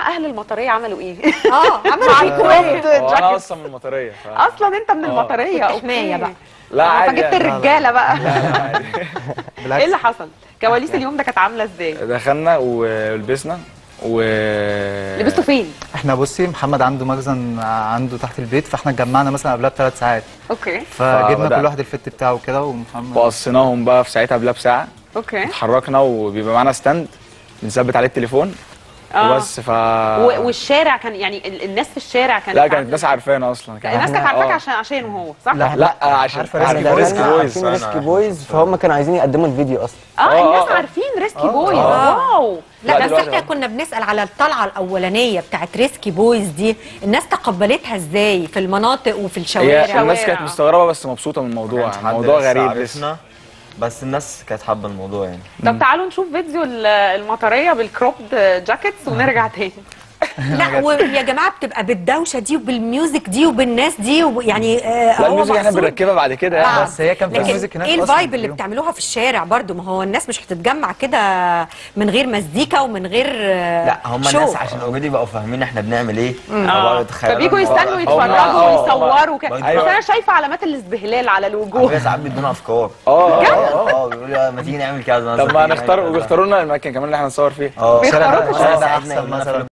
اهل المطريه عملوا ايه اه عملوا مع فيكوا الكروب ايه هو انا جاكيت اصلا من المطريه ف... اصلا انت من المطريه كنت أوكي. حماية بقى. لا آه، عادي فجبت يعني. الرجاله بقى بالعكس ايه اللي حصل كواليس اليوم ده كانت عامله ازاي دخلنا ولبسنا و لبستوا فين احنا بصي محمد عنده مخزن عنده تحت البيت فاحنا اتجمعنا مثلا قبلها بثلاث ساعات اوكي فجبنا فبدأنا. كل واحد الفت بتاعه كده ومحمد وقصيناهم بقى في ساعتها قبلها بساعه اوكي اتحركنا وبيبقى معانا ستاند بنثبت عليه التليفون آه. وبس ف و- والشارع كان يعني ال- الناس في الشارع كانت لا كانت الناس عارفانا اصلا كان الناس كانت إحنا- عارفاك آه. عشان عشانه هو صح؟ لا. لا عشان عارفة عارف ريسكي احنا ريسكي دخلنا بويز عارفين ريسكي بويز فهم كانوا عايزين يقدموا الفيديو اصلا اه آه، الناس آه. عارفين ريسكي بويز آه. واو لا, لا، بس دلوقتي احنا بقى. كنا بنسال على الطلعه الاولانيه بتاعت ريسكي بويز دي الناس تقبلتها ازاي في المناطق وفي هي الشوارع الناس شوارع. كانت مستغربه بس مبسوطه من الموضوع كانش حد الموضوع لسه غريب لسه عارفنا بس الناس كانت حابه الموضوع يعني طب تعالوا نشوف فيديو ال- المطريه بالكروبد جاكيتس ونرجع تاني لا ويا جماعه بتبقى بالدوشه دي وبالميوزك دي وبالناس دي ويعني آه لا هو الميوزك احنا مقصود. بنركبها بعد كده آه. يعني بس هي كان في لكن ميوزك هناك ايه أصلاً الفايب في اللي اليوم. بتعملوها في الشارع برضو ما هو الناس مش هتتجمع كده من غير مزيكا ومن غير آه، لا هم شو. الناس عشان اوريدي بقوا فاهمين احنا بنعمل ايه اه فبقوا يتخيلوا فبيجوا الموضوع. يستنوا هم- يتفرجوا آه، ويصوروا كده أيوة. بس انا شايفه علامات الاستهلال على على الوجوه فكرة ساعات بيدونا افكار اه اه اه بيقولوا ما تيجي نعمل كذا مثلا طب ما تيجي نختار نعمل كذا. وبيختاروا لنا المكان كمان اللي احنا نصور فيه اه بيختاروكوا شارع- ده شارع أحسن يقولوا لنا مثلاً.